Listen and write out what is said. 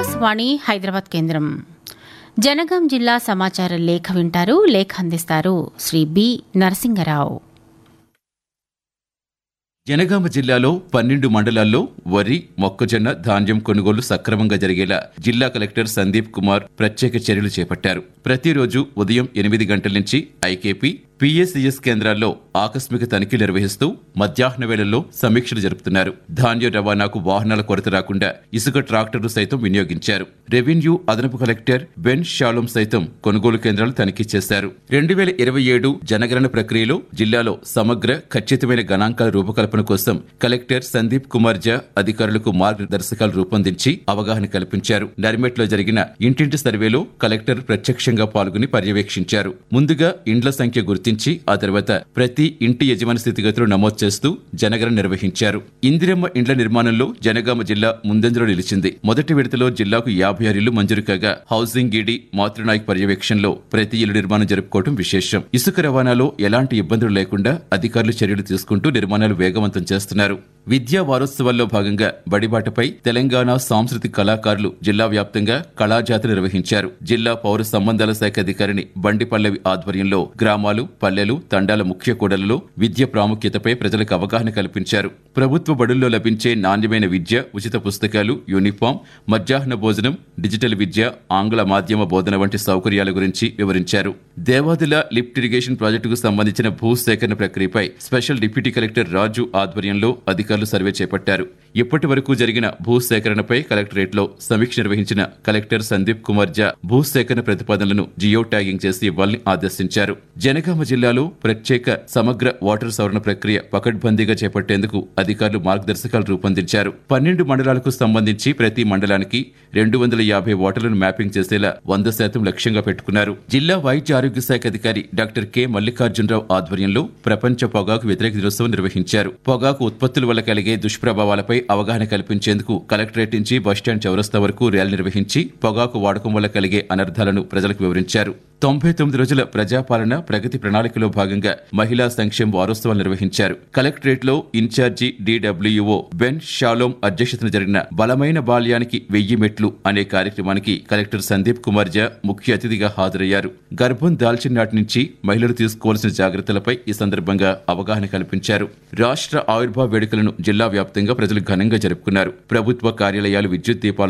ఆకాశవాణి హైదరాబాద్ కేంద్రం జనగాం జిల్లా సమాచార లేఖ వింటారు లేఖ అందిస్తారు శ్రీ బి నరసింగరావు జనగామ జిల్లాలో పన్నెండు మండలాల్లో వరి మొక్కజొన్న ధాన్యం కొనుగోలు సక్రమంగా జరిగేలా జిల్లా కలెక్టర్ సందీప్ కుమార్ ప్రత్యేక చర్యలు చేపట్టారు ప్రతిరోజు ఉదయం ఎనిమిది గంటల నుంచి ఐకేపీ పిఎస్సిఎస్ కేంద్రాల్లో ఆకస్మిక తనిఖీలు నిర్వహిస్తూ మధ్యాహ్న వేళల్లో సమీక్షలు జరుపుతున్నారు ధాన్య రవాణాకు వాహనాల కొరత రాకుండా ఇసుక ట్రాక్టర్లు సైతం వినియోగించారు రెవెన్యూ అదనపు కలెక్టర్ బెన్ షాలోం సైతం కొనుగోలు కేంద్రాలు తనిఖీ చేశారు రెండు వేల ఇరవై ఏడు జనగణన ప్రక్రియలో జిల్లాలో సమగ్ర ఖచ్చితమైన గణాంకాల రూపకల్పన కోసం కలెక్టర్ సందీప్ కుమార్ జా అధికారులకు మార్గదర్శకాలు రూపొందించి అవగాహన కల్పించారు నరిమెట్లో జరిగిన ఇంటింటి సర్వేలో కలెక్టర్ ప్రత్యక్షంగా పాల్గొని పర్యవేక్షించారు ముందుగా ఇండ్ల సంఖ్య గుర్తించి ఆ తర్వాత ప్రతి ఇంటి యజమాని స్థితిగతులు నమోదు చేస్తూ జనగణన నిర్వహించారు ఇందిరమ్మ ఇండ్ల నిర్మాణంలో జనగామ జిల్లా ముందంజలో నిలిచింది మొదటి విడతలో జిల్లాకు యాభై ఆరు ఇళ్లు మంజూరు కాగా హౌసింగ్ ఈడీ మాతృనాయక్ పర్యవేక్షణలో ప్రతి ఇల్లు నిర్మాణం జరుపుకోవడం విశేషం ఇసుక రవాణాలో ఎలాంటి ఇబ్బందులు లేకుండా అధికారులు చర్యలు తీసుకుంటూ నిర్మాణాలు వేగవంతం చేస్తున్నారు విద్యా వారోత్సవాల్లో భాగంగా బడిబాటపై తెలంగాణ సాంస్కృతిక కళాకారులు జిల్లా వ్యాప్తంగా కళాజాతర నిర్వహించారు జిల్లా పౌర సంబంధాల శాఖ అధికారిని బండిపల్లవి ఆధ్వర్యంలో గ్రామాలు పల్లెలు తండాల ముఖ్య కూడలలో విద్య ప్రాముఖ్యతపై ప్రజలకు అవగాహన కల్పించారు ప్రభుత్వ బడుల్లో లభించే నాణ్యమైన విద్య ఉచిత పుస్తకాలు యూనిఫామ్ మధ్యాహ్న భోజనం డిజిటల్ విద్య ఆంగ్ల మాధ్యమ బోధన వంటి సౌకర్యాల గురించి వివరించారు దేవాదుల లిఫ్ట్ ఇరిగేషన్ ప్రాజెక్టుకు సంబంధించిన భూ సేకరణ ప్రక్రియపై స్పెషల్ డిప్యూటీ కలెక్టర్ రాజు ఆధ్వర్యంలో అధికారులు సర్వే చేపట్టారు ఇప్పటి వరకు జరిగిన భూ సేకరణపై కలెక్టరేట్ లో సమీక్ష నిర్వహించిన కలెక్టర్ సందీప్ కుమార్ జా భూ సేకరణ ప్రతిపాదనలను జియో ట్యాగింగ్ చేసి ఇవ్వాలని ఆదేశించారు జనగామ జిల్లాలో ప్రత్యేక సమగ్ర వాటర్ సవరణ ప్రక్రియ పకడ్బందీగా చేపట్టేందుకు అధికారులు మార్గదర్శకాలు రూపొందించారు పన్నెండు మండలాలకు సంబంధించి ప్రతి మండలానికి రెండు వందల యాభై ఓటర్లను మ్యాపింగ్ చేసేలా వంద శాతం లక్ష్యంగా పెట్టుకున్నారు జిల్లా వైద్య ఆరోగ్య శాఖ అధికారి డాక్టర్ కె మల్లికార్జునరావు ఆధ్వర్యంలో ప్రపంచ పొగాకు వ్యతిరేక దినోత్సవం నిర్వహించారు పొగాకు ఉత్పత్తుల వల్ల కలిగే దుష్ప్రభావాలపై అవగాహన కల్పించేందుకు కలెక్టరేట్ నుంచి బస్టాండ్ చౌరస్తా వరకు ర్యాలీ నిర్వహించి పొగాకు వాడకం వల్ల కలిగే అనర్థాలను ప్రజలకు వివరించారు తొంభై తొమ్మిది రోజుల ప్రజాపాలన ప్రగతి ప్రణాళికలో భాగంగా మహిళా సంక్షేమ వారోత్సవాలు నిర్వహించారు కలెక్టరేట్ లో ఇన్ఛార్జి డిడబ్ల్యూఓ బెన్ షాలోం అధ్యక్షతన జరిగిన బలమైన బాల్యానికి వెయ్యి మెట్లు అనే కార్యక్రమానికి కలెక్టర్ సందీప్ కుమార్ జా ముఖ్య అతిథిగా హాజరయ్యారు గర్భం దాల్చిన నాటి నుంచి మహిళలు తీసుకోవాల్సిన జాగ్రత్తలపై ఈ సందర్భంగా అవగాహన కల్పించారు రాష్ట్ర ఆవిర్భావ వేడుకలను జిల్లా వ్యాప్తంగా ప్రజలు ఘనంగా జరుపుకున్నారు ప్రభుత్వ కార్యాలయాలు విద్యుత్ దీపాలు